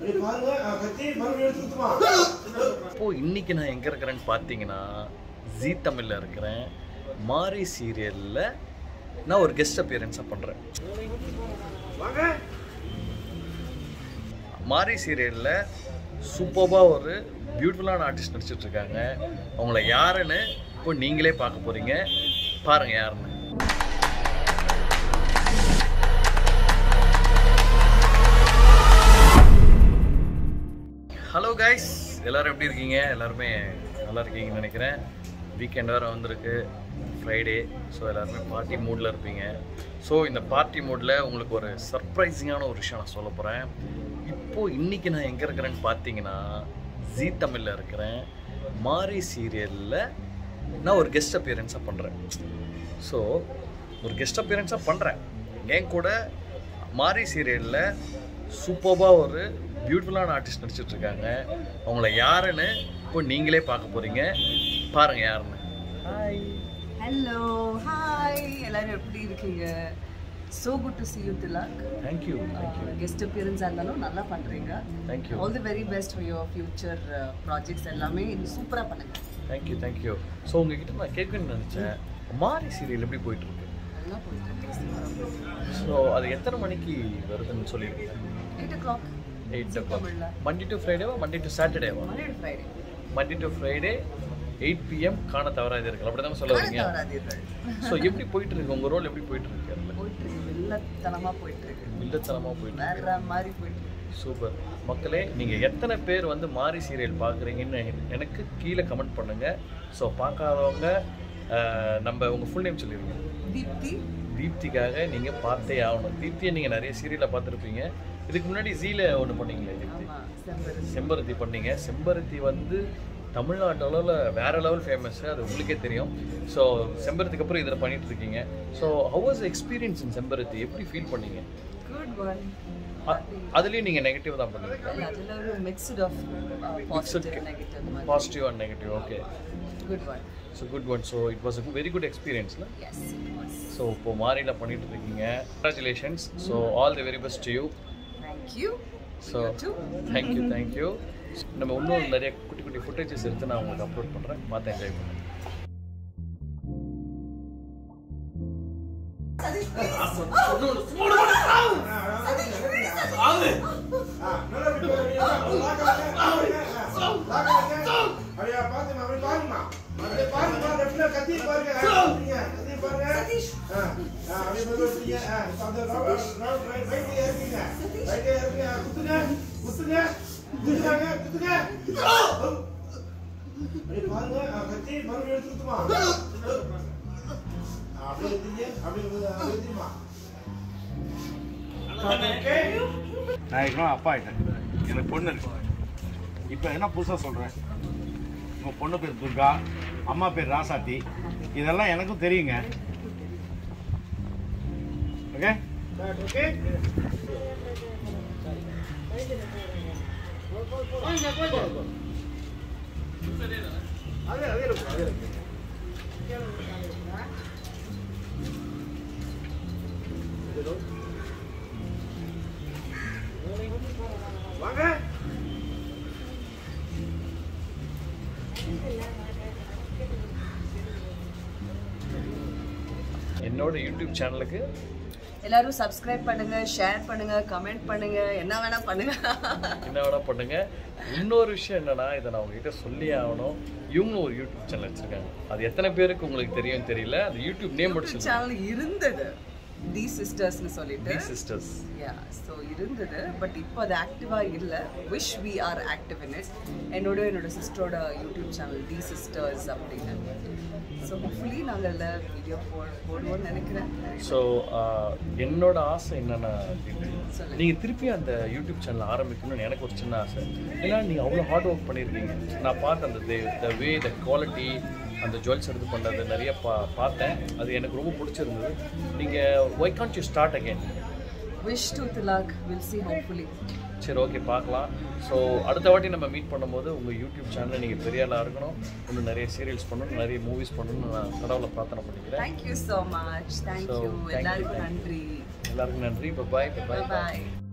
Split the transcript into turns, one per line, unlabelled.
பாருங்க அஹ், கத்தி மறுபடியும் எடுத்துக்கிட்டுமா
இப்போ இன்னைக்கு நான் எங்கே இருக்கிறேன்னு பார்த்தீங்கன்னா ஜீ தமிழில் இருக்கிறேன் மாரி சீரியலில் நான் ஒரு கெஸ்ட் அப்பியரன்ஸாக பண்ணுறேன்
வாங்க
மாரி சீரியலில் சூப்பராக ஒரு பியூட்டிஃபுல்லான ஆர்டிஸ்ட் நடிச்சிட்டு இருக்காங்க அவங்கள யாருன்னு இப்போ நீங்களே பார்க்க போகிறீங்க பாருங்கள் யாருன்னு ஹலோ கைஸ் எல்லாரும் எப்படி இருக்கீங்க எல்லாருமே நல்லா இருக்கீங்கன்னு நினைக்கிறேன் வீக்கெண்ட் வேறு வந்திருக்கு ஃப்ரைடே ஸோ எல்லாருமே பார்ட்டி மூடில் இருப்பீங்க ஸோ இந்த பார்ட்டி மூடில் உங்களுக்கு ஒரு சர்ப்ரைசிங்கான ஒரு விஷயம் நான் சொல்ல போகிறேன் இப்போது இன்றைக்கி நான் எங்கே இருக்கிறேன்னு பார்த்தீங்கன்னா ஜீ தமிழில் இருக்கிறேன் மாரி சீரியலில் நான் ஒரு கெஸ்ட் அப்பியரன்ஸாக பண்ணுறேன் ஸோ ஒரு கெஸ்ட் அப்பியரன்ஸாக பண்ணுறேன் என் கூட மாரி சீரியலில் சூப்பராக ஒரு பியூட்டிஃபுல்லான ஆர்டிஸ்ட் நடிச்சிட்டு இருக்காங்க அவங்கள யாருன்னு இப்போ நீங்களே பார்க்க போகிறீங்க பாருங்கள் யாருன்னு ஹாய்
ஹலோ ஹாய் எல்லாரும் எப்படி இருக்கீங்க so good to see you Tilak
thank you thank you
guest அப்பியரன்ஸாக இருந்தாலும் நல்லா பண்ணுறீங்க
thank you
all the very best for your future projects எல்லாமே சூப்பராக பண்ணுங்க
தேங்க்யூ தேங்க்யூ ஸோ உங்ககிட்ட நான் கேட்கணும்னு நினச்சேன் மாரி சீரியல் எப்படி போயிட்டு இருக்கு
நல்லா போயிட்டு
ஸோ அது எத்தனை மணிக்கு வருதுன்னு சொல்லியிருக்கேன்
எயிட் ஓ கிளாக்
எயிட் ஓ
தமிழ்ல.
மண்டே டு ஃப்ரைடேவா மண்டே டு சாட்டர்டேவா
Monday Friday
Monday to Friday eight PM காண தவறாதீர்கள் அப்படி தானே சொல்ல வரீங்க
தவறாதீர்கள்
ஸோ எப்படி போயிட்டு இருக்கு உங்கள் ரோல் எப்படி போயிட்டு இருக்கு அதில்
போயிட்டு இருக்கு வில்லத்தனமாக போயிட்டு இருக்கு
இல்லத்தனமாக போயிட்டு இருக்கு
வேற மாதிரி போயிட்டு இருக்கு
சூப்பர் மக்களே நீங்கள் எத்தனை பேர் வந்து மாரி சீரியல் பார்க்குறீங்கன்னு எனக்கு கீழே கமெண்ட் பண்ணுங்கள் ஸோ பார்க்காதவங்க அஹ், நம்ம உங்கள் ஃபுல் நேம் சொல்லிடுங்க
தீப்தி
தீப்திக்காக நீங்கள் பார்த்தே ஆகணும் தீப்தியை நீங்கள் நிறைய சீரியலில் பார்த்துருப்பீங்க இதுக்கு முன்னாடி ஜீல ஒன்று பண்ணீங்களே தீப்தி
ஆமாம் செம்பரு
செம்பருத்தி பண்ணீங்க செம்பருத்தி வந்து தமிழ்நாட்டு அளவில் வேற லெவல் ஃபேமஸ் அது உங்களுக்கே தெரியும் ஸோ செம்பருத்திக்கு அப்புறம் இதில் பண்ணிட்டு இருக்கீங்க so how was experience in Sembaruthi எப்படி ஃபீல் பண்ணீங்க
குட் ஒன்
அ- அதுலேயும் நீங்கள் நெகட்டிவ் தான் பண்ணீங்க
அதில் ஒரு மிக்ஸ்ட் ஆஃப் பாசிட்டிவ் நெகட்டிவ் மாதிரி
positive and negative okay
good one
so good one so it was a very good எக்ஸ்பீரியன்ஸ்ல
எஸ்
ஸோ இப்போ மாரியில் பண்ணிட்டு இருக்கீங்க congratulations so all the very best to you
thank you
so thank you thank you நம்ம இன்னும் நிறைய குட்டி குட்டி ஃபுட்டேஜஸ் எடுத்து நான் உங்களுக்கு அப்லோட் பண்ணுறேன் பார்த்து என்ஜாய் பண்ணுறேன்
நல்லா விட்டு வரீங்க. வாங்க, வாங்க. வாங்க, வாங்க. அப்படியே பாத்துமா, அப்படியே பாருங்கம்மா. அப்படியே பாருங்கம்மா, left ல கத்தி பாருங்க. கத்திங்க, கத்தி பாருங்க. ஆ, ஆ, அப்படியே மெதுவா வச்சுங்க. ஆ, அந்த round, round, right, right ல இறக்குங்க. Right ல இறக்குங்க. குத்துங்க, குத்துங்க. குத்துறாங்க, குத்துங்க. அப்படியே பாருங்க. ஆ, கத்தி மறுபடியும் எடுத்துக்கிட்டுமா. ஆ, அப்படியே எடுத்தீங்க. அப்படியே அப்படியே எடுத்தீங்கம்மா. Okay?
நான் ஏற்கனவே அப்பா ஆயிட்டேன் எனக்கு பொண்ணு இருக்கு இப்போ என்ன புதுசாக சொல்கிறேன் உங்கள் பொண்ணு பேர் துர்கா அம்மா பேர் ராசாத்தி இதெல்லாம் எனக்கும் தெரியுங்க ஓகே
Okay? அதே அதே இருக்கும் அதே இருக்கும் வாங்க
என்னோட யூடியூப் சேனலுக்கு
எல்லாரும் சப்ஸ்கிரைப் பண்ணுங்க ஷேர் பண்ணுங்க கமெண்ட் பண்ணுங்க என்ன வேணா பண்ணுங்க
என்ன வேணா பண்ணுங்க இன்னொரு விஷயம் என்னன்னா இதை நான் உங்ககிட்ட சொல்லி ஆகணும் இவங்களும் ஒரு யூடியூப் சேனல் வச்சிருக்காங்க அது எத்தனை பேருக்கு உங்களுக்கு தெரியும் தெரியல அது யூடியூப் நேம் மட்டும் சொல்லுங்க
சேனல் இருந்தது தி சிஸ்டர்ஸ்னு சொல்லிட்டு
சிஸ்டர்ஸ்
யா ஸோ இருந்தது பட் இப்போ அது ஆக்டிவாக இல்லை wish we are active in it என்னோட என்னோட சிஸ்டரோட யூடியூப் சேனல் தி சிஸ்டர்ஸ் அப்படின்னு ஸோ ஹோப்ஃபுல்லி நாங்கள் அதில் வீடியோ போ போடுவோம்னு நினைக்கிறேன்
ஸோ என்னோட ஆசை என்னன்னா
சொல்லுங்க.
நீங்கள் திருப்பி அந்த யூடியூப் சேனல் ஆரம்பிக்கணும்னு எனக்கு ஒரு சின்ன ஆசை ஏன்னா நீங்கள் அவ்வளோ ஹார்ட் ஒர்க் பண்ணியிருக்கீங்க நான் பார்த்தேன் அந்த த வே த குவாலிட்டி அந்த ஜுவல்ஸ் எடுத்து பண்ணுறது நிறைய பா பார்த்தேன் அது எனக்கு ரொம்ப பிடிச்சிருந்தது நீங்கள் why can't you start again
wish to Tilak will see hopefully
சரி ஓகே பார்க்கலாம் ஸோ அடுத்த வாட்டி நம்ம மீட் பண்ணும்போது உங்கள் யூடியூப் சேனலில் நீங்கள் பெரிய ஆளாக இருக்கணும் இன்னும் நிறைய சீரியல்ஸ் பண்ணணும் நிறைய மூவிஸ் பண்ணணும்னு நான் கடவுளை பிரார்த்தனை பண்ணிக்கிறேன்
thank you so much thank you
thank you,
எல்லாருக்கும்
thank you.
நன்றி
எல்லாருக்கும் நன்றி பாய் பாய்
பாய்